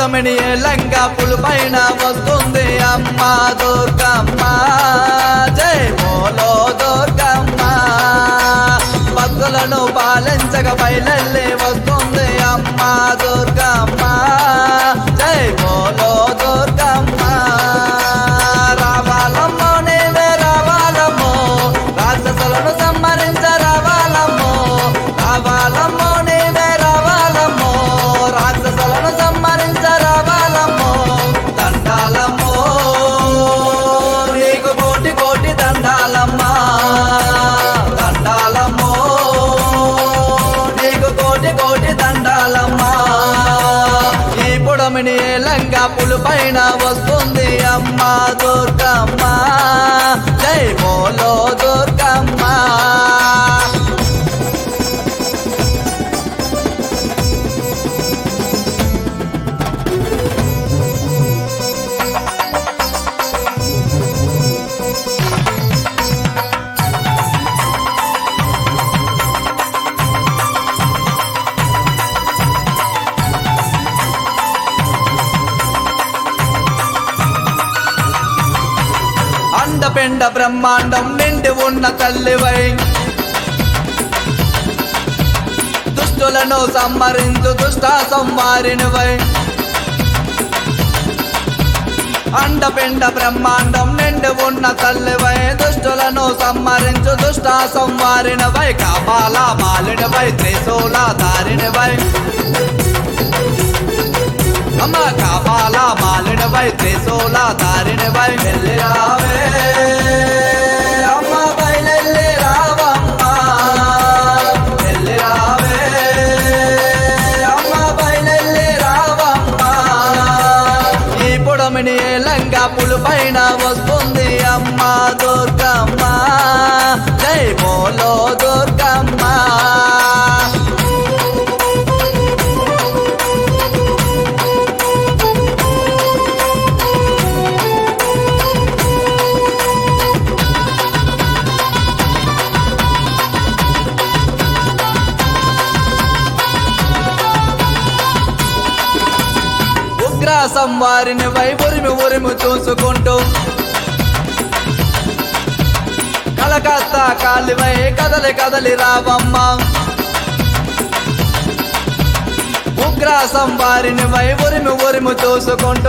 పుడమిని లంగా పులిపైన వస్తుంది అమ్మ దుర్గమ్మ జై బోలో దుర్గమ్మ భక్తులను పాలించక బయలెల్లి వస్తుంది అమ్మ దుర్గమ్మ జై బోలో దుర్గమ్మ రావాలమ్మో నీవే రావాలమ్మో రాక్షసులను సంహరించ రావాలమ్మో రావాలమ్మో నీవే రావాలమ్మో రాక్షసులను సంహరించ రావాలమ్మో దండాలమ్మో నీకు కోటి కోటి దండాలమ్మా దండాలమ్మో నీకు కోటి కోటి దండాలమ్మా ఈ పుడమిని లంగా పులిపైన వస్తుంది అమ్మ దుర్గమ్మ జై బోలో దుర్గమ్మ అండపిండ బ్రహ్మాండం నిండి ఉన్న తల్లివై దుష్టులను సంహరించు దుష్ట సంవారినివై అండపిండ బ్రహ్మాండం నిండి ఉన్న తల్లివై దుష్టులను సంహరించు దుష్ట సంవారినవై కాపాల మాలినవై త్రిశూల దారినివై అమ్మ కాపాల మాలినవై త్రిశూల దారినివై వెళ్ళి రావే అమ్మ బయలెల్లి రావమ్మ వెళ్ళి రావే అమ్మ బయలెల్లి రావమ్మ ఈ పొడమిని లంగా పులిపైన వస్తుంది అమ్మ దుర్గమ్మ జై బోలో దుర్గమ్మ ఉగ్ర సంవారిని వై ఉరిమి ఉరిమి చూసుకుంటూ కలకత్తా కాలివై కదలి కదలి రావమ్మ ఉగ్ర సంవారిని వై ఉరిమి ఉరిమి చూసుకుంటూ